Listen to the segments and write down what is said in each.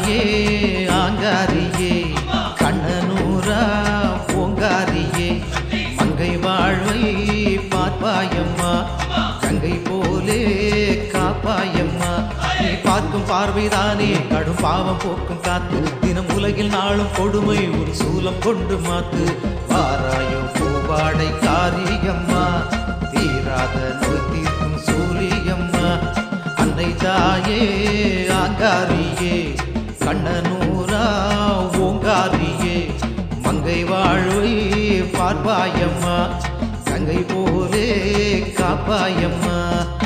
தாயே ஆங்காரியே கண்ணனூரா பூங்காரியே மங்கை வாழ்வை பார்ப்பாயம்மா கங்கை போலே காப்பாயம்மா நீ பார்க்கும் பார்வைதானே கடும் பாவம் போக்கும் காத்து தினம் உலகில் நாளும் கொடுமை ஒரு சூலம் கொண்டு மாத்து வாராயோ பூவாடை காரியம்மா தீராத நோய் தீர்க்கும் சூலியம்மா அன்னை தாயே ஆங்காரியே கண்ணனூரா ஓங்காரியே மங்கை வாழ்வை பார்ப்பாயம்மா கங்கை போலே காப்பாயம்மா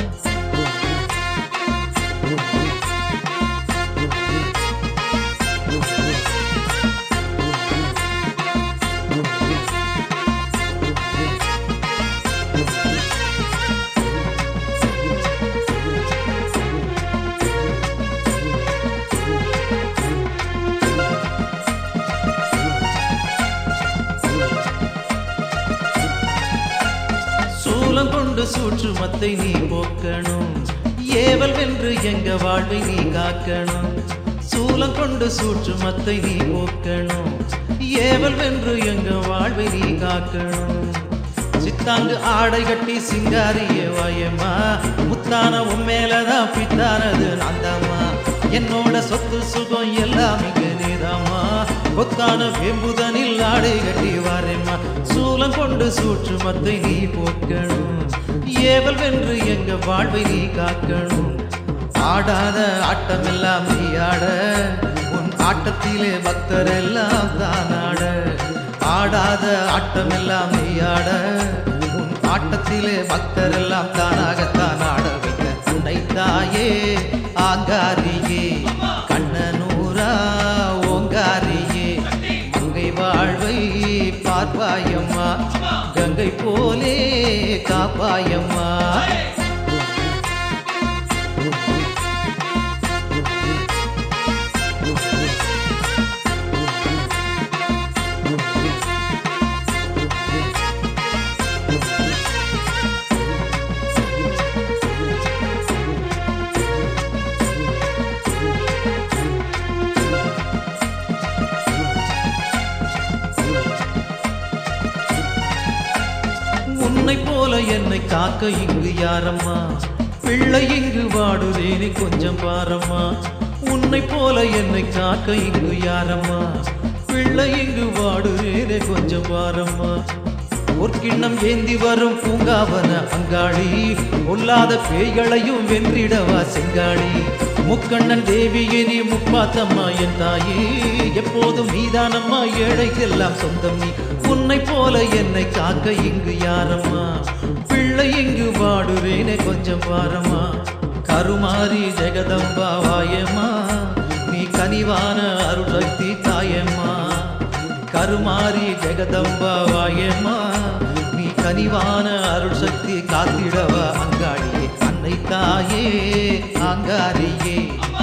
சூலம் கொண்டு சூற்றுமத்தை நீ போக்கணும் ஏவல் வென்று எங்க வாழ்வை நீ காக்கணும் சூலம் கொண்டு சூற்றுமத்தை நீ போக்கணும் ஏவல் வென்று எங்க வாழ்வை நீ காக்கணும் சித்தாங்கு ஆடை கட்டி சிங்காரிய வாயம்மா முத்தான உன் மேலதான் பித்தானது நான்தாம்மா என்னோட சொத்து சுகம் எல்லாம் இங்க நீதாம்மா கொத்தான வெம்புதனில் ஆடை கட்டி வாரேம்மா சூலம் கொண்டு சூற்று மத்தை நீ போக்கணும் ஏவல் வென்று எங்க வாழ்வை நீ காக்கணும் ஆடாத ஆட்டமெல்லாம் நீ ஆட உன் ஆட்டத்திலே பக்தர் எல்லாம் தான் ஆட ஆடாத ஆட்டமெல்லாம் நீ ஆட உன் ஆட்டத்திலே பக்தர் எல்லாம் தானாகத்தான் ஆட வைத்த உன்னை தாயே ஆங்காரியே கண்ணனூரா ஓங்காரியே மங்கை வாழ்வை பார்ப்பாயம்மா கங்கை போலே காப்பாயம்மா உன்னை போல என்னை காக்க இங்கு யாரம்மா பிள்ளை இங்கு வாடுதேனே கொஞ்சம் பாரம்மா உன்னை போல என்னை காக்க இங்கு யாரம்மா பிள்ளை இங்கு வாடுதேனே கொஞ்சம் பாரம்மா ஒரு கிண்ணம் ஏந்தி வரும் பூங்காவன அங்காளி பொல்லாத பேய்களையும் வென்றிடவா செங்காளி முக்கண்ணன் தேவியே நீ முப்பாத்தம்மா என் தாயே எப்போதும் நீதானம்மா ஏழைக்கெல்லாம் சொந்தம் நீ உன்னை போல என்னை காக்க இங்கு யாரம்மா பிள்ளை இங்கு வாடுவேனே கொஞ்சம் பாரம்மா கருமாரி ஜெகதம்பா வாயம்மா நீ கனிவான அருள்சக்தி தாயம்மா கருமாரி ஜெகதம்பா வாயம்மா நீ கனிவான அருள் சக்தி காத்திடவா அங்காளியே அன்னை தாயே ஆங்காரியே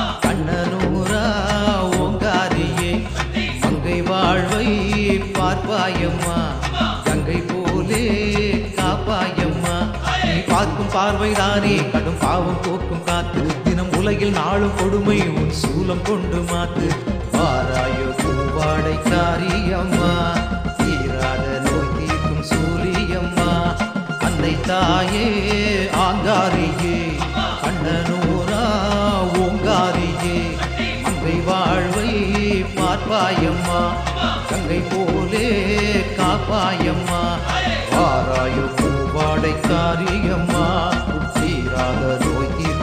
கண்ணனூரா ஓங்காரியே மங்கை வாழ்வை பார்ப்பாயம்மா கங்கை போலே காப்பாயம்மா நீ பார்க்கும் பார்வைதானே கடும் பாவம் போக்கும் காத்து தினம் உலகில் நாளும் கொடுமை உன் சூலம் கொண்டு மாத்து வாராயோ பூவாடை காரியம்மா தீராத நோய் தீர்க்கும் சூரியம்மா அன்னை தாயே ஆங்காரியே கண்ணனூரா ஓங்காரியே அங்கை வாழ்வை பார்ப்பாயம்மா கங்கை போலே காப்பாயம்மா வாராயோ பூவாடை காரியம்மா தீராத நோய் தீர்க்கும்